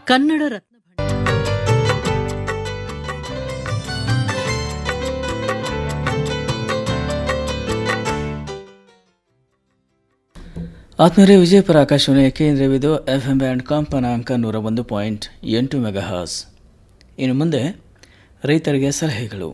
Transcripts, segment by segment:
ಕನ್ನಡ ರತ್ನ ಆತ್ಮೀಯರೇ ವಿಜಯಪುರ ಆಕಾಶವಾಣಿಯ ಕೇಂದ್ರವಿದು F M band ಕಂಪನಾಂಕ ನೂರ ಒಂದು ಪಾಯಿಂಟ್ ಎಂಟು ಮೆಗಾಹಾಸ್ ಇನ್ನು ಮುಂದೆ ರೈತರಿಗೆ ಸಲಹೆಗಳು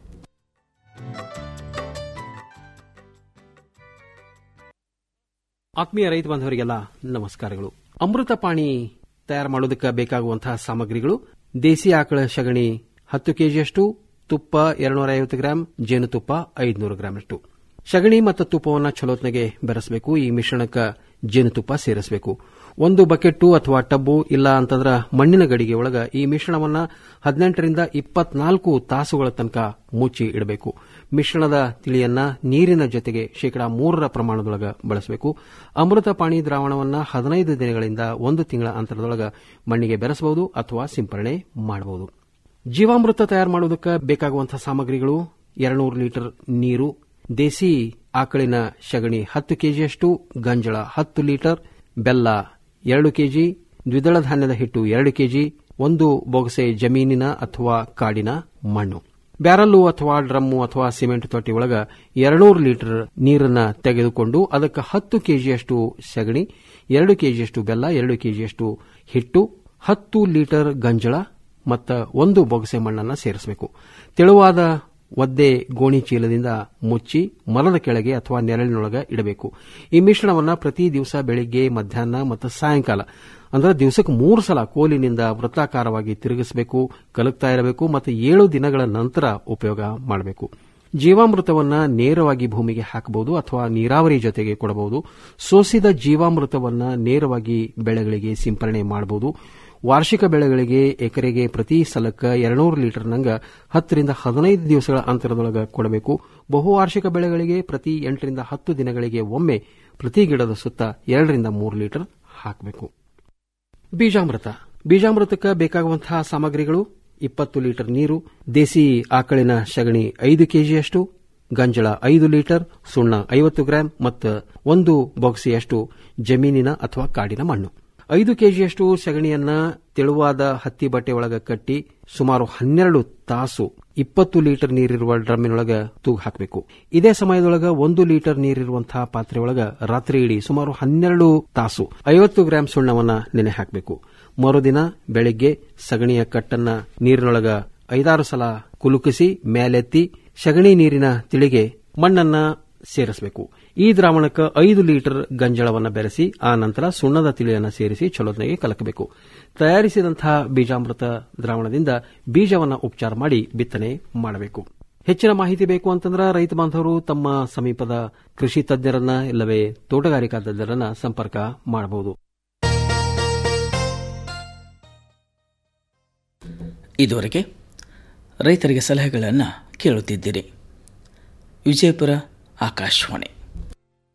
ಆತ್ಮೀಯ ರೈತ ಬಾಂಧವರಿಗೆಲ್ಲ ನಮಸ್ಕಾರಗಳು ಅಮೃತ ಪಾಣಿ ತಯಾರು ಮಾಡೋದಕ್ಕೆ ಬೇಕಾಗುವಂತಹ ಸಾಮಗ್ರಿಗಳು ದೇಸಿ ಆಕಳ ಸಗಣಿ ಹತ್ತು ಕೆಜಿಯಷ್ಟು ತುಪ್ಪ ಎರಡ್ನೂರ ಐವತ್ತು ಗ್ರಾಂ ಜೇನುತುಪ್ಪ ಐದುನೂರು ಗ್ರಾಂಷ್ಟು ಸಗಣಿ ಮತ್ತು ತುಪ್ಪವನ್ನು ಚಲೋತ್ನೆಗೆ ಬೆರೆಸಬೇಕು ಈ ಮಿಶ್ರಣಕ್ಕೆ ಜೇನುತುಪ್ಪ ಸೇರಿಸಬೇಕು ಒಂದು ಬಕೆಟ್ಟು ಅಥವಾ ಟಬ್ಬು ಇಲ್ಲ ಅಂತಂದ್ರ ಮಣ್ಣಿನ ಗಡಿಗೆ ಒಳಗ ಈ ಮಿಶ್ರಣವನ್ನ ಹದಿನೆಂಟರಿಂದ ಇಪ್ಪತ್ನಾಲ್ಕು ತಾಸುಗಳ ತನಕ ಮುಚ್ಚಿ ಇಡಬೇಕು ಮಿಶ್ರಣದ ತಿಳಿಯನ್ನ ನೀರಿನ ಜೊತೆಗೆ ಶೇಕಡಾ ಮೂರರ ಪ್ರಮಾಣದೊಳಗ ಬಳಸಬೇಕು ಅಮೃತ ಪಾಣಿ ದ್ರಾವಣವನ್ನ ಹದಿನೈದು ದಿನಗಳಿಂದ ಒಂದು ತಿಂಗಳ ಅಂತರದೊಳಗ ಮಣ್ಣಿಗೆ ಬೆರೆಸಬಹುದು ಅಥವಾ ಸಿಂಪರಣೆ ಮಾಡಬಹುದು ಜೀವಾಮೃತ ತಯಾರು ಮಾಡುವುದಕ್ಕೆ ಬೇಕಾಗುವಂತಹ ಸಾಮಗ್ರಿಗಳು ಎರಡ್ನೂರು ಲೀಟರ್ ನೀರು ದೇಸಿ ಆಕಳಿನ ಸಗಣಿ ಹತ್ತು ಕೆಜಿಯಷ್ಟು ಗಂಜಳ ಹತ್ತು ಲೀಟರ್ ಬೆಲ್ಲ ಎರಡು ಕೆಜಿ ದ್ವಿದಳ ಧಾನ್ಯದ ಹಿಟ್ಟು ಎರಡು ಕೆಜಿ ಒಂದು ಬೊಗಸೆ ಜಮೀನಿನ ಅಥವಾ ಕಾಡಿನ ಮಣ್ಣು ಬ್ಯಾರಲ್ಲು ಅಥವಾ ಡ್ರಮ್ಮು ಅಥವಾ ಸಿಮೆಂಟ್ ತೊಟ್ಟಿ ಒಳಗ ಎರಡ್ನೂರು ಲೀಟರ್ ನೀರನ್ನ ತೆಗೆದುಕೊಂಡು ಅದಕ್ಕೆ ಹತ್ತು ಕೆಜಿಯಷ್ಟು ಸಗಣಿ ಎರಡು ಕೆಜಿಯಷ್ಟು ಬೆಲ್ಲ ಎರಡು ಕೆಜಿಯಷ್ಟು ಹಿಟ್ಟು ಹತ್ತು ಲೀಟರ್ ಗಂಜಳ ಮತ್ತು ಒಂದು ಬೊಗಸೆ ಮಣ್ಣನ್ನು ಸೇರಿಸಬೇಕು ತೆಳುವಾದ ಒದ್ದೆ ಗೋಣಿ ಚೀಲದಿಂದ ಮುಚ್ಚಿ ಮರದ ಕೆಳಗೆ ಅಥವಾ ನೆರಳಿನೊಳಗೆ ಇಡಬೇಕು ಈ ಮಿಶ್ರಣವನ್ನು ಪ್ರತಿ ದಿವಸ ಬೆಳಿಗ್ಗೆ ಮಧ್ಯಾಹ್ನ ಮತ್ತು ಸಾಯಂಕಾಲ ಅಂದ್ರೆ ದಿವಸಕ್ಕೆ ಮೂರು ಸಲ ಕೋಲಿನಿಂದ ವೃತ್ತಾಕಾರವಾಗಿ ತಿರುಗಿಸಬೇಕು ಕಲಕ್ತಾ ಇರಬೇಕು ಮತ್ತು ಏಳು ದಿನಗಳ ನಂತರ ಉಪಯೋಗ ಮಾಡಬೇಕು ಜೀವಾಮೃತವನ್ನ ನೇರವಾಗಿ ಭೂಮಿಗೆ ಹಾಕಬಹುದು ಅಥವಾ ನೀರಾವರಿ ಜೊತೆಗೆ ಕೊಡಬಹುದು ಸೋಸಿದ ಜೀವಾಮೃತವನ್ನ ನೇರವಾಗಿ ಬೆಳೆಗಳಿಗೆ ಸಿಂಪರಣೆ ಮಾಡಬಹುದು ವಾರ್ಷಿಕ ಬೆಳೆಗಳಿಗೆ ಎಕರೆಗೆ ಪ್ರತಿ ಸಲಕ್ಕೆ ಎರಡ್ನೂರು ಲೀಟರ್ನಂಗ ಹತ್ತರಿಂದ ಹದಿನೈದು ದಿವಸಗಳ ಅಂತರದೊಳಗ ಕೊಡಬೇಕು ಬಹುವಾರ್ಷಿಕ ಬೆಳೆಗಳಿಗೆ ಪ್ರತಿ ಎಂಟರಿಂದ ಹತ್ತು ದಿನಗಳಿಗೆ ಒಮ್ಮೆ ಪ್ರತಿ ಗಿಡದ ಸುತ್ತ ಎರಡರಿಂದ ಮೂರು ಲೀಟರ್ ಹಾಕಬೇಕು ಬೀಜಾಮೃತ ಬೀಜಾಮೃತಕ್ಕೆ ಬೇಕಾಗುವಂತಹ ಸಾಮಗ್ರಿಗಳು ಇಪ್ಪತ್ತು ಲೀಟರ್ ನೀರು ದೇಸಿ ಆಕಳಿನ ಸಗಣಿ ಐದು ಕೆಜಿಯಷ್ಟು ಗಂಜಳ ಐದು ಲೀಟರ್ ಸುಣ್ಣ ಐವತ್ತು ಗ್ರಾಂ ಮತ್ತು ಒಂದು ಬೊಕ್ಸಿಯಷ್ಟು ಜಮೀನಿನ ಅಥವಾ ಕಾಡಿನ ಮಣ್ಣು ಐದು ಕೆಜಿಯಷ್ಟು ಸಗಣಿಯನ್ನ ತೆಳುವಾದ ಹತ್ತಿ ಬಟ್ಟೆ ಒಳಗ ಕಟ್ಟಿ ಸುಮಾರು ಹನ್ನೆರಡು ತಾಸು ಇಪ್ಪತ್ತು ಲೀಟರ್ ನೀರಿರುವ ಡ್ರಮ್ಮಿನೊಳಗ ತೂಗು ಹಾಕಬೇಕು ಇದೇ ಸಮಯದೊಳಗ ಒಂದು ಲೀಟರ್ ನೀರಿರುವಂತಹ ಪಾತ್ರೆಯೊಳಗ ರಾತ್ರಿ ಇಡೀ ಸುಮಾರು ಹನ್ನೆರಡು ತಾಸು ಐವತ್ತು ಗ್ರಾಂ ಸುಣ್ಣವನ್ನ ನೆನೆ ಹಾಕಬೇಕು ಮರುದಿನ ಬೆಳಿಗ್ಗೆ ಸಗಣಿಯ ಕಟ್ಟನ್ನ ನೀರಿನೊಳಗ ಐದಾರು ಸಲ ಕುಲುಕಿಸಿ ಮೇಲೆತ್ತಿ ಸಗಣಿ ನೀರಿನ ತಿಳಿಗೆ ಮಣ್ಣನ್ನ ಸೇರಿಸಬೇಕು ಈ ದ್ರಾವಣಕ್ಕೆ ಐದು ಲೀಟರ್ ಗಂಜಳವನ್ನು ಬೆರೆಸಿ ಆ ನಂತರ ಸುಣ್ಣದ ತಿಳಿಯನ್ನು ಸೇರಿಸಿ ಚಲೋತ್ನೆಗೆ ಕಲಕಬೇಕು ತಯಾರಿಸಿದಂತಹ ಬೀಜಾಮೃತ ದ್ರಾವಣದಿಂದ ಬೀಜವನ್ನು ಉಪಚಾರ ಮಾಡಿ ಬಿತ್ತನೆ ಮಾಡಬೇಕು ಹೆಚ್ಚಿನ ಮಾಹಿತಿ ಬೇಕು ಅಂತಂದ್ರೆ ರೈತ ಬಾಂಧವರು ತಮ್ಮ ಸಮೀಪದ ಕೃಷಿ ತಜ್ಞರನ್ನ ಇಲ್ಲವೇ ತೋಟಗಾರಿಕಾ ತಜ್ಞರನ್ನ ಸಂಪರ್ಕ ಮಾಡಬಹುದು ಇದುವರೆಗೆ ರೈತರಿಗೆ ಸಲಹೆಗಳನ್ನು ಕೇಳುತ್ತಿದ್ದೀರಿ ವಿಜಯಪುರ ಆಕಾಶವಾಣಿ